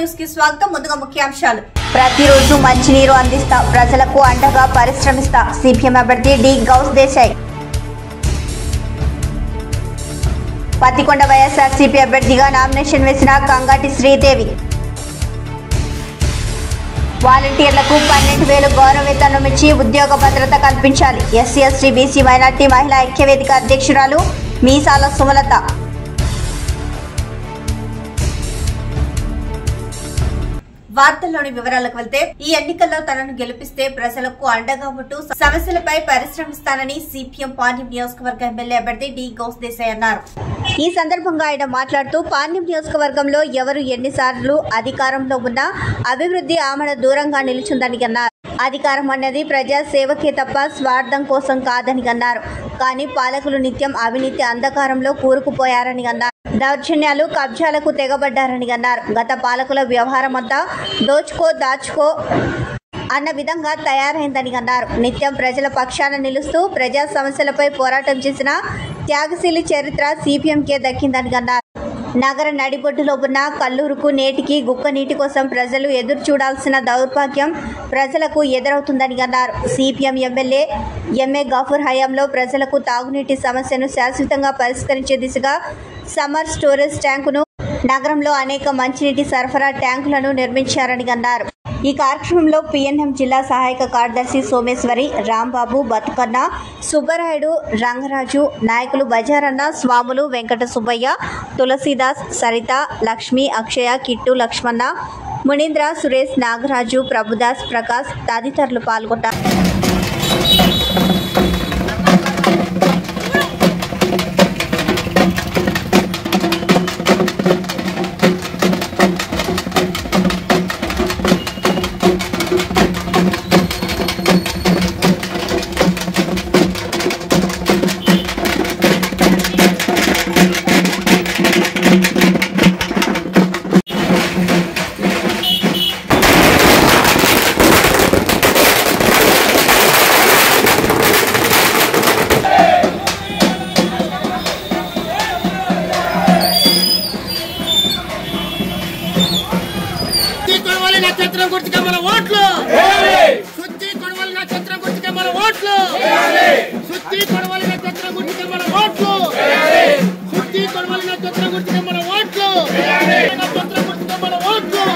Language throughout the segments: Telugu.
న్యూస్ కి స్వాగతం ముందుగా ముఖ్యాంశాలు ప్రతిరోజు మంచినీరు అందిస్తా ప్రజలకు అండగా పరిశ్రమిస్తా సిపిఎం అభ్యర్థి డి గౌస్ దేశాయ్ పత్తికొండ వైఎస్ఆర్సీపీ అభ్యర్థిగా నామినేషన్ వేసిన కంగాటి శ్రీదేవి వాలంటీర్లకు పన్నెండు వేలు గౌరవ వేతనం ఇచ్చి ఉద్యోగ భద్రత కల్పించాలి ఎస్సీ ఎస్టీ బీసీ మైనార్టీ మహిళా ఐక్యవేదిక అధ్యక్షురాలు మీసాల సుమలత వార్తల్లోని వివరాలకు వెళ్తే ఈ ఎన్నికల్లో తనను గెలిపిస్తే ప్రజలకు అండగా ఉంటూ సమస్యలపై పరిశ్రమిస్తానని సిపిఎం పాండ్యం నియోజకవర్గ ఎమ్మెల్యే అభ్యర్థి డి గౌస్ దేశాయ్ అన్నారు ఈ సందర్భంగా ఆయన మాట్లాడుతూ పాణ్యం నియోజకవర్గంలో ఎవరు ఎన్నిసార్లు అధికారంలో ఉన్నా అభివృద్ధి ఆమెడ దూరంగా నిలుచుందని అన్నారు అధికారం అన్నది ప్రజా సేవకే తప్ప స్వార్థం కోసం కాదని అన్నారు కానీ పాలకులు నిత్యం అవినీతి అంధకారంలో కూరుకుపోయారని అన్నారు దౌర్జన్యాలు కబ్జాలకు తెగబడ్డారని అన్నారు గత పాలకుల వ్యవహారం అంతా దోచుకో దాచుకో అన్న విధంగా తయారైందని అన్నారు నిత్యం ప్రజల పక్షాన నిలుస్తూ ప్రజా సమస్యలపై పోరాటం చేసిన త్యాగశీలి చరిత్ర సిపిఎంకే దక్కిందని అన్నారు నగర నడిబొడ్డులో ఉన్న కల్లూరుకు నేటికి గుక్క నీటి కోసం ప్రజలు ఎదురు చూడాల్సిన దౌర్భాగ్యం ప్రజలకు ఎదురవుతుందని అన్నారు సిపిఎం ఎమ్మెల్యే ఎంఏ గఫూర్ హయాంలో ప్రజలకు తాగునీటి సమస్యను శాశ్వతంగా పరిష్కరించే దిశగా సమ్మర్ స్టోరేజ్ ట్యాంకును నగరంలో అనేక మంచినీటి సరఫరా ట్యాంకులను నిర్మించారని అన్నారు ఈ కార్యక్రమంలో పిఎన్ఎం జిల్లా సహాయక కార్యదర్శి సోమేశ్వరి రాంబాబు బతుకన్న సుబ్బరాయుడు రంగరాజు నాయకులు బజారన్న స్వాములు వెంకట సుబ్బయ్య తులసీదాస్ సరిత లక్ష్మి అక్షయ కిట్టు లక్ష్మణ మునీంద్ర సురేష్ నాగరాజు ప్రభుదాస్ ప్రకాష్ తదితరులు పాల్గొన్నారు సుత్తి కొడవలి నక్షత్రం గుర్తుగా మన ఓట్లు సుత్తి కొడవలి నక్షత్రం గుర్తుగా మన ఓట్లు సుత్తి కొడవలి నక్షత్రం గుర్తుగా మన ఓట్లు సుత్తి కొడవలి నక్షత్రం గుర్తుగా మన ఓట్లు నక్షత్రం గుర్తుగా మన ఓట్లు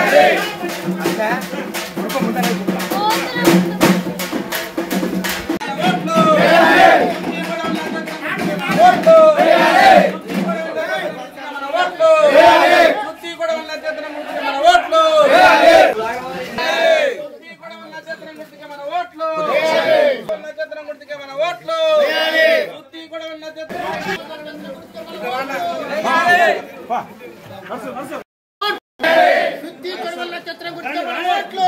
సుత్తి కొడవలి నక్షత్రం గుర్తుగా మన ఓట్లు సుత్తి కొడవలి నక్షత్రం గుర్తుగా మన ఓట్లు నక్షత్రం గుర్తుగా మన ఓట్లు సుత్తి కొడవలి నక్షత్రం సుత్తి కొడవలి నక్షత్రం గుర్తుగా మన ఓట్లు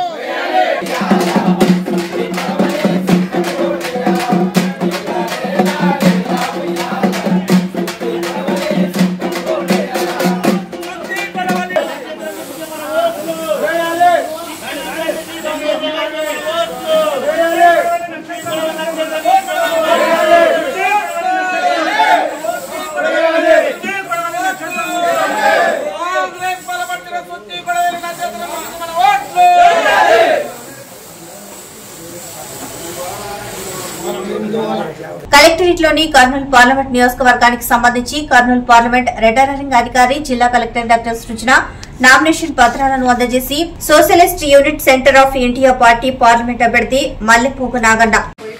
కాంగ్రెస్ బలపట్టిన సుత్తి కొడవలి నక్షత్రం గుర్తుగా మన ఓట్లు కలెక్టరేట్ లోని కర్నూలు పార్లమెంట్ నియోజకవర్గానికి సంబంధించి కర్నూలు పార్లమెంట్ రిటర్నింగ్ అధికారి జిల్లా కలెక్టర్ డాక్టర్ సృజన నామినేషన్ పత్రాలను అందజేసి Socialist Unit Centre of India Party parliament అభ్యర్థి మల్లెపూగు నాగన్న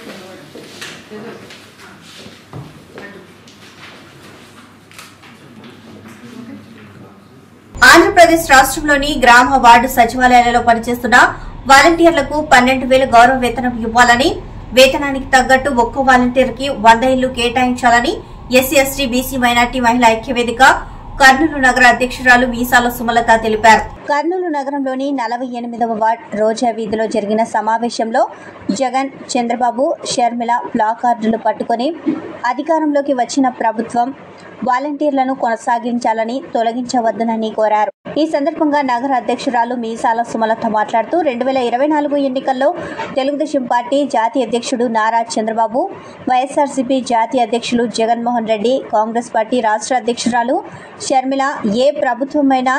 ఆంధ్రప్రదేశ్ రాష్ట్రంలోని గ్రామ వార్డు సచివాలయాలలో పనిచేస్తున్న వాలంటీర్లకు పన్నెండు వేల గౌరవ వేతనం ఇవ్వాలని వేతనానికి తగ్గట్టు ఒక్కో వాలంటీర్ కి వంద ఇళ్లు కేటాయించాలని ఎస్సీ ఎస్టీ బీసీ మైనార్టీ మహిళా ఐక్యవేదిక కర్నూలు నగర అధ్యక్షురాలు మీసాల సుమలత తెలిపారు కర్నూలు నగరంలోని నలభై ఎనిమిదవ వార్డ్ రోజా వీధిలో జరిగిన సమావేశంలో జగన్ చంద్రబాబు షర్మిల ప్లాకార్డులు పట్టుకొని అధికారంలోకి వచ్చిన ప్రభుత్వం వాలంటీర్లను కొనసాగించాలని తొలగించవద్దునని కోరారు ఈ సందర్భంగా నగర అధ్యక్షురాలు మీసాల సుమలత మాట్లాడుతూ రెండు వేల ఇరవై నాలుగు ఎన్నికల్లో తెలుగుదేశం పార్టీ జాతీయ అధ్యక్షుడు నారా చంద్రబాబు వైఎస్ఆర్సీపీ జాతీయ అధ్యక్షులు జగన్మోహన్ రెడ్డి కాంగ్రెస్ పార్టీ రాష్ట్ర అధ్యక్షురాలు షర్మిల ఏ ప్రభుత్వమైనా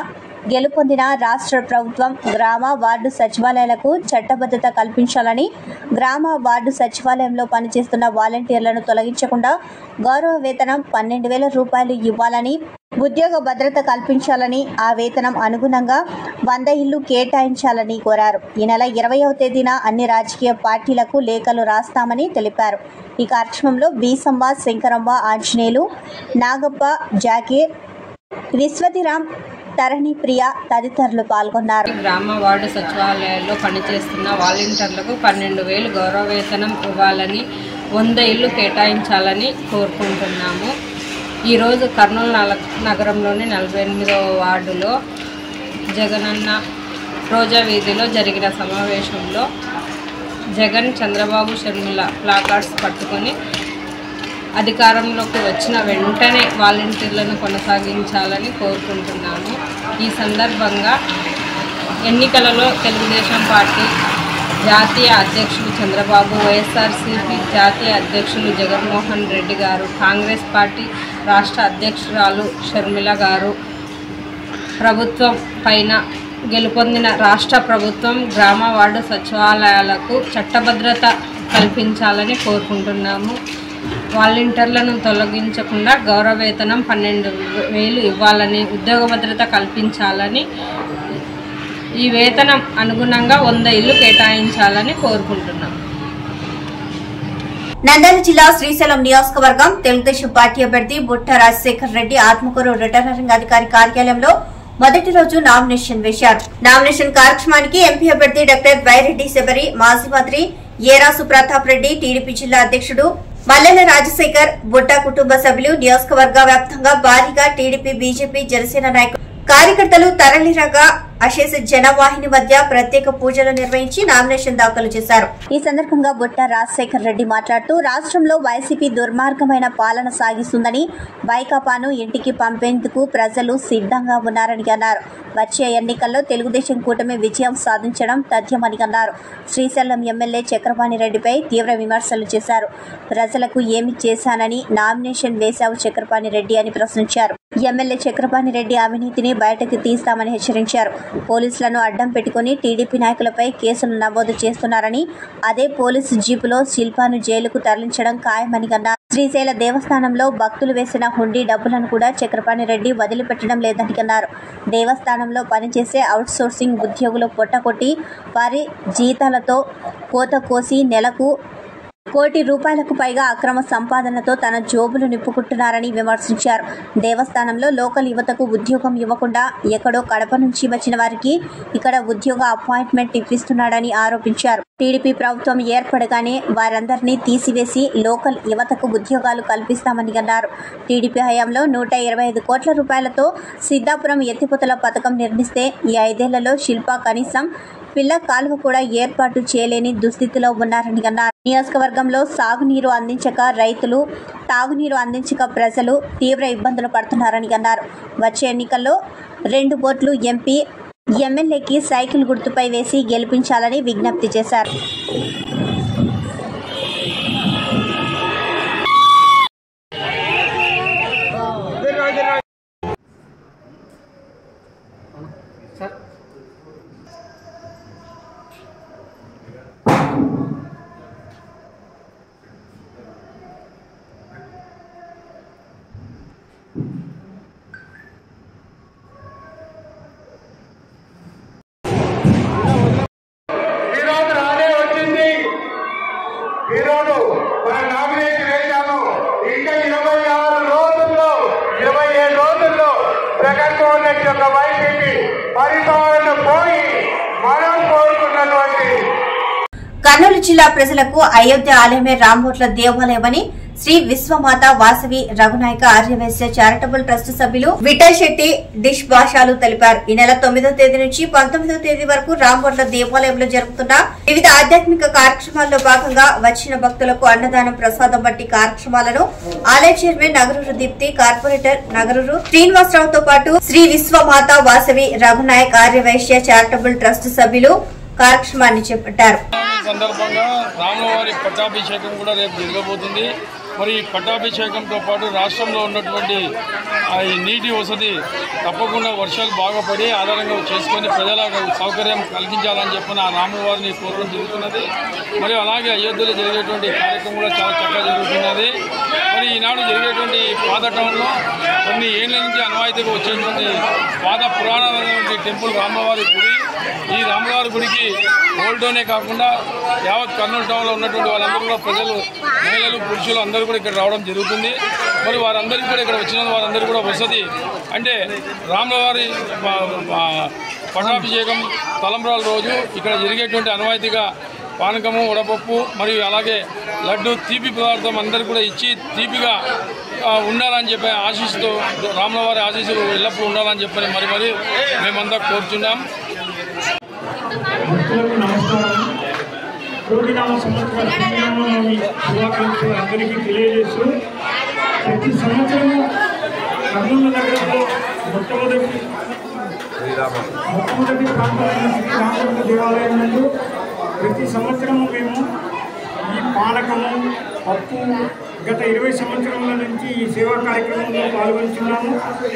గెలుపొందిన రాష్ట్ర ప్రభుత్వం గ్రామ వార్డు సచివాలయాలకు చట్టబద్ధత కల్పించాలని గ్రామ వార్డు సచివాలయంలో పనిచేస్తున్న వాలంటీర్లను తొలగించకుండా గౌరవ వేతనం పన్నెండు వేల రూపాయలు ఇవ్వాలని ఉద్యోగ భద్రత కల్పించాలని ఆ వేతనం అనుగుణంగా వంద ఇళ్లు కేటాయించాలని కోరారు ఈ నెల ఇరవయవ తేదీన అన్ని రాజకీయ పార్టీలకు లేఖలు రాస్తామని తెలిపారు ఈ కార్యక్రమంలో బీసమ్మ శంకరమ్మ ఆంజనేయులు నాగప్ప జాకీర్ విశ్వతిరామ్ తరణి ప్రియ తదితరులు పాల్గొన్నారు గ్రామ వార్డు సచివాలయాల్లో పనిచేస్తున్న వాలంటీర్లకు పన్నెండు వేలు గౌరవ వేతనం ఇవ్వాలని వంద ఇల్లు కేటాయించాలని కోరుకుంటున్నాము ఈరోజు కర్నూలు నల- నగరంలోని నలభై ఎనిమిదవ వార్డులో జగనన్న రోజా వీధిలో జరిగిన సమావేశంలో జగన్ చంద్రబాబు షర్మిల ప్లాకార్డ్స్ పట్టుకొని అధికారంలోకి వచ్చిన వెంటనే వాలంటీర్లను కొనసాగించాలని కోరుకుంటున్నాము ఈ సందర్భంగా ఎన్నికలలో తెలుగుదేశం పార్టీ జాతీయ అధ్యక్షులు చంద్రబాబు వైఎస్ఆర్సీపీ జాతీయ అధ్యక్షులు జగన్మోహన్ రెడ్డి గారు కాంగ్రెస్ పార్టీ రాష్ట్ర అధ్యక్షురాలు షర్మిల గారు ప్రభుత్వం పైన గెలుపొందిన రాష్ట్ర ప్రభుత్వం గ్రామ వార్డు సచివాలయాలకు చట్టభద్రత కల్పించాలని కోరుకుంటున్నాము వాలంటీర్లను తొలగించకుండా గౌరవ వేతనం పన్నెండు వేలు ఇవ్వాలని ఉద్యోగ భద్రత కల్పించాలని ఈ వేతనం అనుగుణంగా వంద ఇల్లు కేటాయించాలని కోరుకుంటున్నాం నంద్యాల జిల్లా శ్రీశైలం నియోజకవర్గం తెలుగుదేశం పార్టీ అభ్యర్థి బుట్ట రాజశేఖర్ రెడ్డి ఆత్మకూరు రిటర్నింగ్ అధికారి కార్యాలయంలో మొదటి రోజు నామినేషన్ వేశారు నామినేషన్ కార్యక్రమానికి ఎంపీ అభ్యర్థి డాక్టర్ వైరెడ్డి శబరి మాజీ మంత్రి ఏరాసు ప్రతాప్ రెడ్డి టీడీపీ జిల్లా అధ్యక్షుడు మల్లెల రాజశేఖర్ బుట్ట కుటుంబ సభ్యులు నియోజకవర్గ వ్యాప్తంగా భారీగా టీడీపీ బీజేపీ జనసేన నాయకులు కార్యకర్తలు తరలిరాగా అశేష జనవాహిని మధ్య ప్రత్యేక పూజలు నిర్వహించి నామినేషన్ దాఖలు చేశారు ఈ సందర్భంగా బుట్ట రాజశేఖర్ రెడ్డి మాట్లాడుతూ రాష్ట్రంలో వైసీపీ దుర్మార్గమైన పాలన సాగిస్తుందని వైకాపాను ఇంటికి పంపేందుకు ప్రజలు సిద్ధంగా ఉన్నారని అన్నారు వచ్చే ఎన్నికల్లో తెలుగుదేశం కూటమి విజయం సాధించడం తథ్యమని అన్నారు శ్రీశైలం ఎమ్మెల్యే చక్రపాణి రెడ్డిపై తీవ్ర విమర్శలు చేశారు ప్రజలకు ఏమి చేశానని నామినేషన్ వేశావు చక్రపాణి రెడ్డి అని ప్రశ్నించారు ఎమ్మెల్యే చక్రపాణి రెడ్డి అవినీతిని బయటకు తీస్తామని హెచ్చరించారు పోలీసులను అడ్డం పెట్టుకుని టీడీపీ నాయకులపై కేసులు నమోదు చేస్తున్నారని అదే పోలీసు జీపులో శిల్పాను జైలుకు తరలించడం ఖాయమని అన్నారు శ్రీశైల దేవస్థానంలో భక్తులు వేసిన హుండీ డబ్బులను కూడా చక్రపాణి రెడ్డి వదిలిపెట్టడం లేదని అన్నారు దేవస్థానంలో పనిచేసే అవుట్సోర్సింగ్ ఉద్యోగులు పొట్టకొట్టి వారి జీతాలతో కోత కోసి నెలకు కోటి రూపాయలకు పైగా అక్రమ సంపాదనతో తన జోబులు నింపుకుంటున్నారని విమర్శించారు దేవస్థానంలో లోకల్ యువతకు ఉద్యోగం ఇవ్వకుండా ఎక్కడో కడప నుంచి వచ్చిన వారికి ఇక్కడ ఉద్యోగ అపాయింట్మెంట్ ఇప్పిస్తున్నాడని ఆరోపించారు టీడీపీ ప్రభుత్వం ఏర్పడగానే వారందరినీ తీసివేసి లోకల్ యువతకు ఉద్యోగాలు కల్పిస్తామని అన్నారు టీడీపీ హయాంలో నూట ఇరవై ఐదు కోట్ల రూపాయలతో సిద్ధాపురం ఎత్తిపోతల పథకం నిర్మిస్తే ఈ ఐదేళ్లలో శిల్ప కనీసం పిల్ల కాలువ కూడా ఏర్పాటు చేయలేని దుస్థితిలో ఉన్నారని అన్నారు నియోజకవర్గంలో సాగునీరు అందించక రైతులు తాగునీరు అందించక ప్రజలు తీవ్ర ఇబ్బందులు పడుతున్నారని అన్నారు వచ్చే ఎన్నికల్లో రెండు ఓట్లు ఎంపీ ఎమ్మెల్యేకి సైకిల్ గుర్తుపై వేసి గెలిపించాలని విజ్ఞప్తి చేశారు ఈరోజు రానే వచ్చింది ఈరోజు మన నామినేషన్ వేశాము ఇంకా ఇరవై ఆరు రోజుల్లో ఇరవై ఏడు రోజుల్లో జగన్మోహన్ రెడ్డి యొక్క వైసీపీ పరిపాలన పోయి మనం కోరుకున్నటువంటి కర్నూలు జిల్లా ప్రజలకు అయోధ్య ఆలయమే రామోట్ల దేవాలయమని శ్రీ విశ్వమాత వాసవి రఘునాయక ఆర్యవైశ్య చారిటబుల్ ట్రస్ట్ సభ్యులు విఠల్ శెట్టి డిష్ భాషాలు తెలిపారు ఈ నెల తొమ్మిదో తేదీ నుంచి పంతొమ్మిదో తేదీ వరకు రాంబోట్ల దేవాలయంలో జరుగుతున్న వివిధ ఆధ్యాత్మిక కార్యక్రమాల్లో భాగంగా వచ్చిన భక్తులకు అన్నదానం ప్రసాదం వంటి కార్యక్రమాలను ఆలయ చైర్మన్ నగరూరు దీప్తి కార్పొరేటర్ నగరూరు శ్రీనివాసరావుతో పాటు శ్రీ విశ్వమాత వాసవి రఘునాయక్ ఆర్యవైశ్య చారిటబుల్ ట్రస్ట్ సభ్యులు కార్యక్రమాన్ని చేపట్టారు సందర్భంగా రాములవారి పట్టాభిషేకం కూడా రేపు జరగబోతుంది మరి ఈ పట్టాభిషేకంతో పాటు రాష్ట్రంలో ఉన్నటువంటి ఆ ఈ నీటి వసతి తప్పకుండా వర్షాలు బాగా పడి ఆధారంగా చేసుకొని ప్రజలకు సౌకర్యం కలిగించాలని చెప్పిన ఆ రామువారిని కోరడం జరుగుతున్నది మరియు అలాగే అయోధ్యలో జరిగేటువంటి కార్యక్రమం కూడా చాలా చక్కగా జరుగుతున్నది మరి ఈనాడు జరిగేటువంటి పాత టౌన్లో కొన్ని ఏళ్ళ నుంచి అనువాయితీగా వచ్చేటువంటి పాత పురాణమైనటువంటి టెంపుల్ రామవారి గుడి ఈ రామవారి గుడికి ఓల్డోనే కాకుండా యావత్ కర్నూలు టౌన్లో ఉన్నటువంటి వాళ్ళందరూ కూడా ప్రజలు మహిళలు పురుషులు అందరూ కూడా ఇక్కడ రావడం జరుగుతుంది మరి వారందరికీ కూడా ఇక్కడ వచ్చిన వారందరూ కూడా వసతి అంటే రాములవారి ప- ప- పట్టాభిషేకం తలంబ్రాల రోజు ఇక్కడ జరిగేటువంటి అనువాయితీగా పానకము వడపప్పు మరియు అలాగే లడ్డు తీపి పదార్థం అందరికీ కూడా ఇచ్చి తీపిగా ఆ, ఉండాలని చెప్పి ఆశిస్తూ రాములవారి ఆశీస్సులు ఎల్లప్పుడూ ఉండాలని చెప్పని మరి మరి మేమంతా కోరుచున్నాం భక్తులకు నమస్కారం కోటినామ సంవత్సరం శ్రీరామనవమి శుభాకాంక్షలు అందరికీ తెలియజేస్తూ ప్రతి సంవత్సరము కర్నూలు నగరంలో మొట్టమొదటి మొట్టమొదటి ప్రాంతమైన శ్రీరామచంద్ర దేవాలయం నందు ప్రతి సంవత్సరము మేము ఈ పానకము పప్పు గత ఇరవై సంవత్సరముల నుంచి ఈ సేవా కార్యక్రమంలో పాల్గొంటున్నాము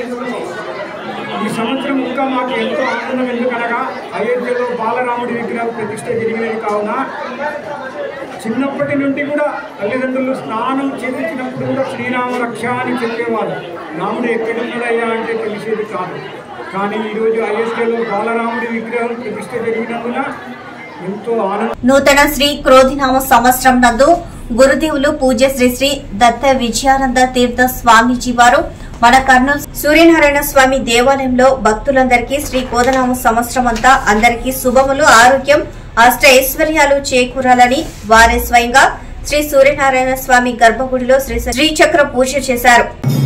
ఈ సంవత్సరం ఇంకా మాకు ఎంతో ఆనందం ఎందుకనగా అయోధ్యలో బాలరాముడి విగ్రహం ప్రతిష్ట జరిగినది కావున చిన్నప్పటి నుండి కూడా తల్లిదండ్రులు స్నానం చేయించినప్పుడు కూడా శ్రీరామ రక్ష అని చెప్పేవారు రాముడు ఎక్కడున్నాడయ్యా అంటే తెలిసేది కాదు కానీ ఈరోజు అయోధ్యలో బాలరాముడి విగ్రహం ప్రతిష్ట జరిగినందున ఎంతో ఆనందం నూతన శ్రీ క్రోధినామ సంవత్సరం నందు గురుదేవులు పూజ్య శ్రీ శ్రీ దత్త విజయానంద తీర్థ స్వామీజీ వారు మన కర్నూలు సూర్యనారాయణ స్వామి దేవాలయంలో భక్తులందరికీ శ్రీ కోదనామ సంవత్సరం అంతా అందరికీ శుభములు ఆరోగ్యం అష్ట ఐశ్వర్యాలు చేకూరాలని వారే స్వయంగా శ్రీ సూర్యనారాయణ స్వామి గర్భగుడిలో శ్రీ శ్రీచక్ర పూజ చేశారు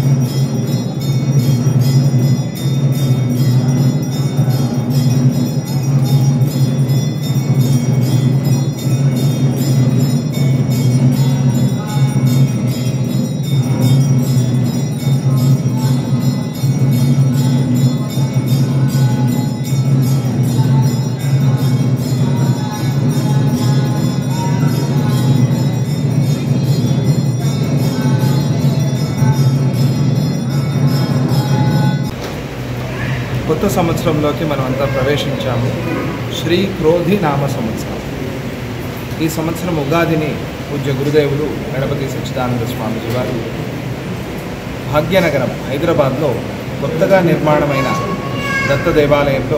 కొత్త సంవత్సరంలోకి మనం అంతా ప్రవేశించాము శ్రీ క్రోధి నామ సంవత్సరం ఈ సంవత్సరం ఉగాదిని పూజ్య గురుదేవులు గణపతి సచ్చిదానంద స్వామిజీ వారు భాగ్యనగరం హైదరాబాద్లో కొత్తగా నిర్మాణమైన దత్త దేవాలయంలో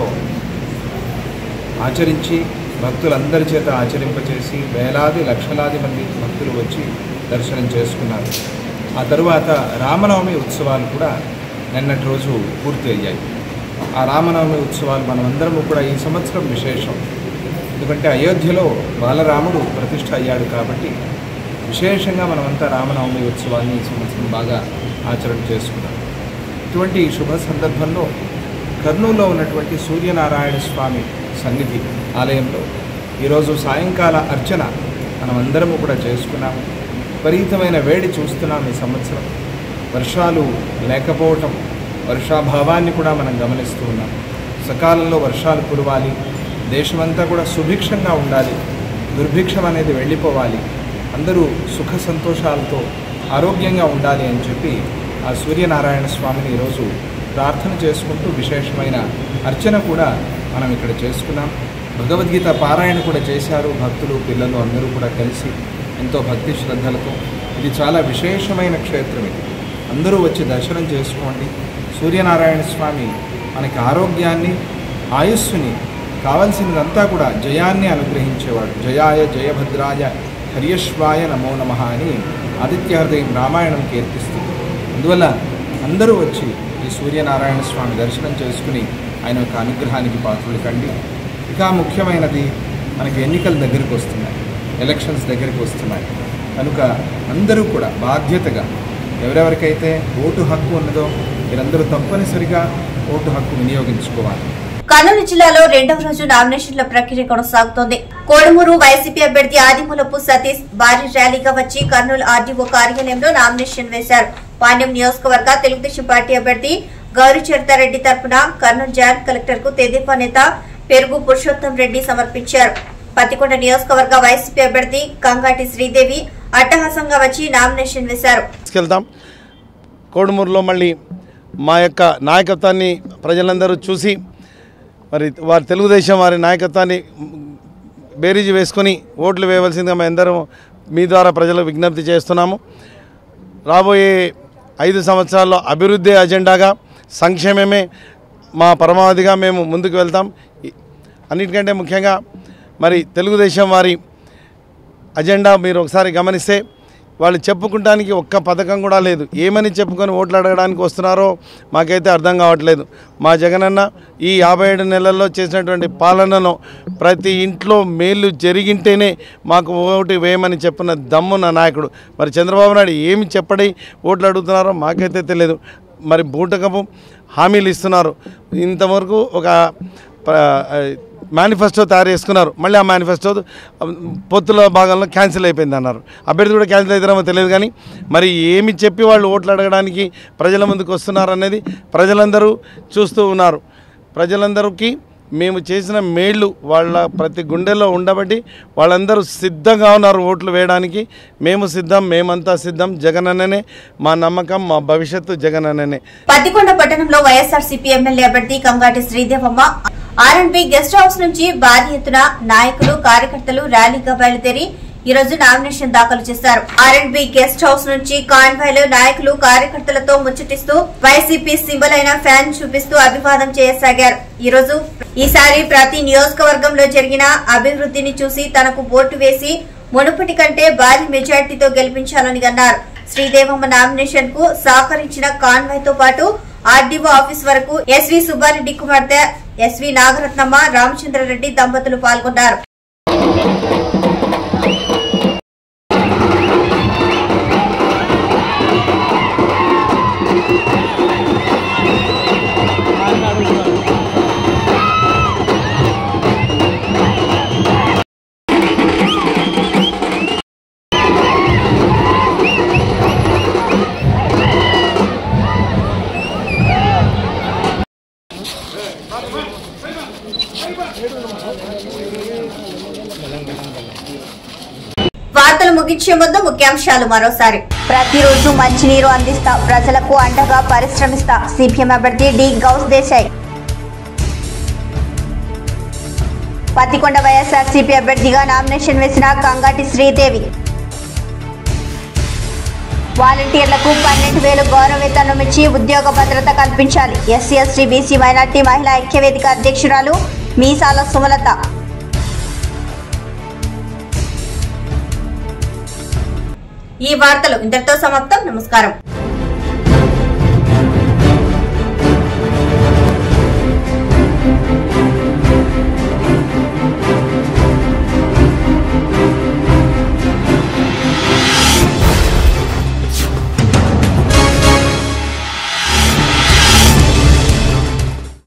ఆచరించి భక్తులందరి చేత ఆచరింపచేసి వేలాది లక్షలాది మంది భక్తులు వచ్చి దర్శనం చేసుకున్నారు ఆ తరువాత రామనవమి ఉత్సవాలు కూడా నిన్నటి రోజు పూర్తి అయ్యాయి ఆ రామనవమి ఉత్సవాలు మనమందరము కూడా ఈ సంవత్సరం విశేషం ఎందుకంటే అయోధ్యలో బాలరాముడు ప్రతిష్ఠ అయ్యాడు కాబట్టి విశేషంగా మనమంతా రామనవమి ఉత్సవాన్ని ఈ సంవత్సరం బాగా ఆచరణ చేసుకున్నాం ఇటువంటి ఈ శుభ సందర్భంలో కర్నూలులో ఉన్నటువంటి సూర్యనారాయణ స్వామి సన్నిధి ఆలయంలో ఈరోజు సాయంకాల అర్చన మనమందరము కూడా చేసుకున్నాము విపరీతమైన వేడి చూస్తున్నాం ఈ సంవత్సరం వర్షాలు లేకపోవటం వర్షాభావాన్ని కూడా మనం గమనిస్తూ ఉన్నాం సకాలంలో వర్షాలు కురవాలి దేశమంతా కూడా సుభిక్షంగా ఉండాలి దుర్భిక్షం అనేది వెళ్ళిపోవాలి అందరూ సుఖ సంతోషాలతో ఆరోగ్యంగా ఉండాలి అని చెప్పి ఆ సూర్యనారాయణ స్వామిని ఈరోజు ప్రార్థన చేసుకుంటూ విశేషమైన అర్చన కూడా మనం ఇక్కడ చేసుకున్నాం భగవద్గీత పారాయణ కూడా చేశారు భక్తులు పిల్లలు అందరూ కూడా కలిసి ఎంతో భక్తి శ్రద్ధలతో ఇది చాలా విశేషమైన క్షేత్రం ఇది అందరూ వచ్చి దర్శనం చేసుకోండి సూర్యనారాయణ స్వామి మనకి ఆరోగ్యాన్ని ఆయుస్సుని కావలసినదంతా కూడా జయాన్ని అనుగ్రహించేవాడు జయాయ జయభద్రాయ హరియశ్వాయ నమో నమ అని ఆదిత్య హృదయం రామాయణం కీర్తిస్తుంది అందువల్ల అందరూ వచ్చి ఈ సూర్యనారాయణ స్వామి దర్శనం చేసుకుని ఆయన యొక్క అనుగ్రహానికి పాత్రలు కండి ఇంకా ముఖ్యమైనది మనకి ఎన్నికల దగ్గరికి వస్తున్నాయి ఎలక్షన్స్ దగ్గరికి వస్తున్నాయి కనుక అందరూ కూడా బాధ్యతగా ఎవరెవరికైతే ఓటు హక్కు ఉన్నదో మీరందరూ తప్పనిసరిగా ఓటు హక్కు వినియోగించుకోవాలి కర్నూలు జిల్లాలో రెండవ రోజు నామినేషన్ల ప్రక్రియ కొనసాగుతోంది కోడుమూరు వైసీపీ అభ్యర్థి ఆదిమూలపు సతీష్ భారీ ర్యాలీగా వచ్చి కర్నూలు ఆర్డీఓ కార్యాలయంలో నామినేషన్ వేశారు పాండ్యం నియోజకవర్గ తెలుగుదేశం పార్టీ అభ్యర్థి గౌరీ చరితారెడ్డి తరపున కర్నూలు జాయింట్ కలెక్టర్ కు తెదేపా నేత పెరుగు పురుషోత్తం రెడ్డి సమర్పించారు పత్తికొండ నియోజకవర్గ వైసీపీ అభ్యర్థి కంగాటి శ్రీదేవి అట్టహాసంగా వచ్చి నామినేషన్ వేశారు తీసుకెళ్తాం కోడుమూరులో మళ్ళీ మా యొక్క నాయకత్వాన్ని ప్రజలందరూ చూసి మరి వారి తెలుగుదేశం వారి నాయకత్వాన్ని బేరీజు వేసుకొని ఓట్లు వేయవలసిందిగా మేము అందరం మీ ద్వారా ప్రజలకు విజ్ఞప్తి చేస్తున్నాము రాబోయే ఐదు సంవత్సరాల్లో అభివృద్ధి అజెండాగా సంక్షేమమే మా పరమావధిగా మేము ముందుకు వెళ్తాం ఈ- అన్నిటికంటే ముఖ్యంగా మరి తెలుగుదేశం వారి అజెండా మీరు ఒకసారి గమనిస్తే వాళ్ళు చెప్పుకుంటానికి ఒక్క పథకం కూడా లేదు ఏమని చెప్పుకొని ఓట్లు అడగడానికి వస్తున్నారో మాకైతే అర్థం కావట్లేదు మా జగనన్న ఈ యాభై ఏడు నెలల్లో చేసినటువంటి పాలనలో ప్రతి ఇంట్లో మేలు జరిగింటేనే మాకు ఓటు వేయమని చెప్పిన దమ్మున్న నాయకుడు మరి చంద్రబాబు నాయుడు ఏమి చెప్పడి ఓట్లు అడుగుతున్నారో మాకైతే తెలియదు మరి బూటకపు హామీలు ఇస్తున్నారు ఇంతవరకు ఒక ప- మేనిఫెస్టో తయారు చేసుకున్నారు మళ్ళీ ఆ మేనిఫెస్టో పొత్తుల భాగంలో క్యాన్సిల్ అయిపోయింది అన్నారు అభ్యర్థి కూడా క్యాన్సిల్ అవుతారేమో తెలియదు కానీ మరి ఏమి చెప్పి వాళ్ళు ఓట్లు అడగడానికి ప్రజల ముందుకు వస్తున్నారు అనేది ప్రజలందరూ చూస్తూ ఉన్నారు ప్రజలందరికీ మేము చేసిన మేళ్ళు వాళ్ళ ప్రతి గుండెల్లో ఉండబట్టి వాళ్ళందరూ సిద్ధంగా ఉన్నారు ఓట్లు వేయడానికి మేము సిద్ధం మేమంతా సిద్ధం జగనన్ననే మా నమ్మకం మా భవిష్యత్తు జగనన్ననే పత్తికొండ పట్టణంలో వైఎస్ఆర్సీపీ ఎమ్మెల్యే అభ్యర్థి కంగాటి శ్రీదేవమ్మ ఆర్ఎండ్బి గెస్ట్ హౌస్ నుంచి భారీ ఎత్తున నాయకులు కార్యకర్తలు ర్యాలీగా బయలుదేరి ఈ రోజు నామినేషన్ దాఖలు చేశారు ఆర్ఎండ్బి గెస్ట్ హౌస్ నుంచి కాన్వాయ్లో నాయకులు కార్యకర్తలతో ముచ్చటిస్తూ వైసీపీ సింబల్ అయిన ఫ్యాన్ చూపిస్తూ అభివాదం చేయసాగారు ఈ రోజు ఈసారి ప్రతి నియోజకవర్గంలో జరిగిన అభివృద్ధిని చూసి తనకు ఓటు వేసి మునుపటి కంటే భారీ మెజార్టీతో గెలిపించాలని అన్నారు శ్రీదేవమ్మ నామినేషన్ కు సహకరించిన కాన్వాయ్ తో పాటు ఆర్డీఓ ఆఫీస్ వరకు ఎస్వి సుబ్బారెడ్డి కుమార్తె ఎస్వి నాగరత్నమ్మ రామచంద్రారెడ్డి దంపతులు పాల్గొన్నారు వార్తలు ముగించే ముందు ముఖ్యాంశాలు మరోసారి ప్రతిరోజు మంచినీరు అందిస్తా ప్రజలకు అండగా పరిశ్రమిస్తా సిపిఎం అభ్యర్థి డి గౌస్ దేశాయ్ పత్తికొండ వైఎస్ఆర్సీపీ అభ్యర్థిగా నామినేషన్ వేసిన కంగాటి శ్రీదేవి వాలంటీర్లకు పన్నెండు వేలు గౌరవ వేతనం ఇచ్చి ఉద్యోగ భద్రత కల్పించాలి ఎస్సీ ఎస్టీ బీసీ మైనార్టీ మహిళా ఐక్యవేదిక అధ్యక్షురాలు మీసాల సుమలత ఈ వార్తలు ఇంతటితో సమాప్తం నమస్కారం